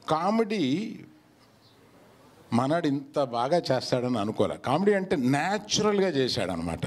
comedy మనడు ఇంత బాగా చేస్తాడని అనుకోలే కామెడీ అంటే న్యాచురల్గా చేశాడనమాట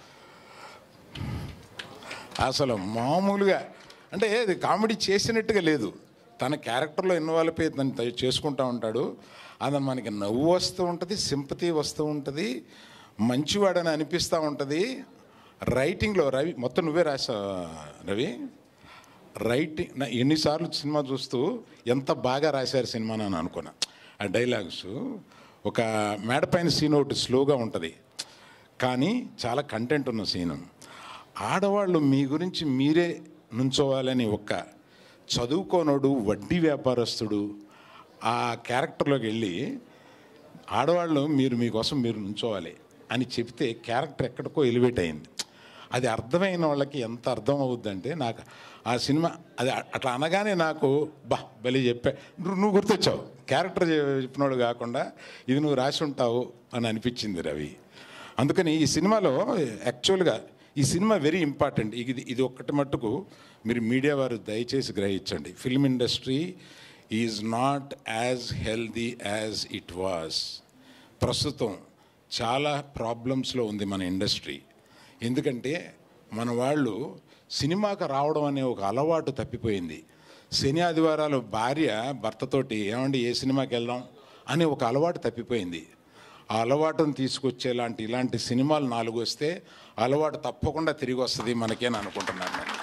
అసలు మామూలుగా అంటే అది కామెడీ చేసినట్టుగా లేదు తన క్యారెక్టర్లో ఇన్వాల్వ్ అయి తను త- చేసుకుంటూ ఉంటాడు అది మనకి నవ్వు వస్తూ ఉంటుంది సింపతి వస్తూ ఉంటుంది మంచివాడని అనిపిస్తూ ఉంటుంది రైటింగ్లో రవి మొత్తం నువ్వే రాసా రవి రైటింగ్ నా ఎన్నిసార్లు సినిమా చూస్తూ ఎంత బాగా రాశారు సినిమా అని అనుకున్నా ఆ డైలాగ్స్ ఒక మేడ పైన సీన్ ఒకటి స్లోగా ఉంటుంది కానీ చాలా కంటెంట్ ఉన్న సీను ఆడవాళ్ళు మీ గురించి మీరే నుంచోవాలని ఒక్క చదువుకోనోడు వడ్డీ వ్యాపారస్తుడు ఆ క్యారెక్టర్లోకి వెళ్ళి ఆడవాళ్ళు మీరు మీకోసం మీరు నుంచోవాలి అని చెప్తే క్యారెక్టర్ ఎక్కడికో ఎలివేట్ అయింది అది అర్థమైన వాళ్ళకి ఎంత అర్థం అవుద్దంటే నాకు ఆ సినిమా అది అ- అట్లా అనగానే నాకు బా బలి చెప్పా నువ్వు నువ్వు గుర్తొచ్చావు క్యారెక్టర్ చెప్పినోడు కాకుండా ఇది నువ్వు రాసి ఉంటావు అని అనిపించింది రవి అందుకని ఈ సినిమాలో యాక్చువల్గా ఈ సినిమా వెరీ ఇంపార్టెంట్ ఇది ఇది ఒక్కటి మట్టుకు మీరు మీడియా వారు దయచేసి గ్రహించండి film industry is not as healthy as it was ప్రస్తుతం చాలా ప్రాబ్లమ్స్లో ఉంది మన ఇండస్ట్రీ ఎందుకంటే మన వాళ్ళు సినిమాకి రావడం అనే ఒక అలవాటు తప్పిపోయింది శని ఆదివారాలు భార్య భర్తతోటి ఏమండి ఏ సినిమాకి వెళ్దాం అనే ఒక అలవాటు తప్పిపోయింది ఆ అలవాటును తీసుకొచ్చేలాంటి ఇలాంటి సినిమాలు నాలుగు వస్తే అలవాటు తప్పకుండా తిరిగి వస్తుంది మనకేని అనుకుంటున్నాను నేను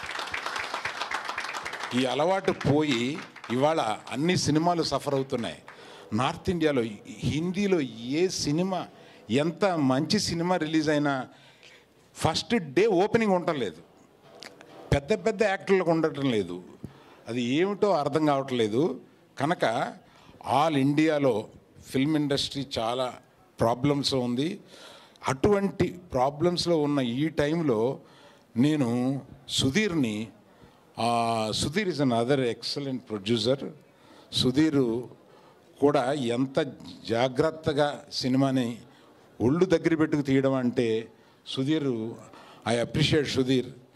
ఈ అలవాటు పోయి ఇవాళ అన్ని సినిమాలు సఫర్ అవుతున్నాయి నార్త్ ఇండియాలో హిందీలో ఏ సినిమా ఎంత మంచి సినిమా రిలీజ్ అయినా ఫస్ట్ డే ఓపెనింగ్ ఉండటం లేదు పెద్ద పెద్ద యాక్టర్లకు ఉండటం లేదు అది ఏమిటో అర్థం కావట్లేదు కనుక ఆల్ ఇండియాలో ఫిల్మ్ ఇండస్ట్రీ చాలా ప్రాబ్లమ్స్ ఉంది అటువంటి ప్రాబ్లమ్స్లో ఉన్న ఈ టైంలో నేను సుధీర్ని ఆ, Sudheer is another excellent producer Sudheer కూడా ఎంత జాగ్రత్తగా సినిమాని ఒళ్ళు దగ్గర పెట్టుకు తీయడం అంటే సుధీర్ ఐ అప్రిషియేట్ సుధీర్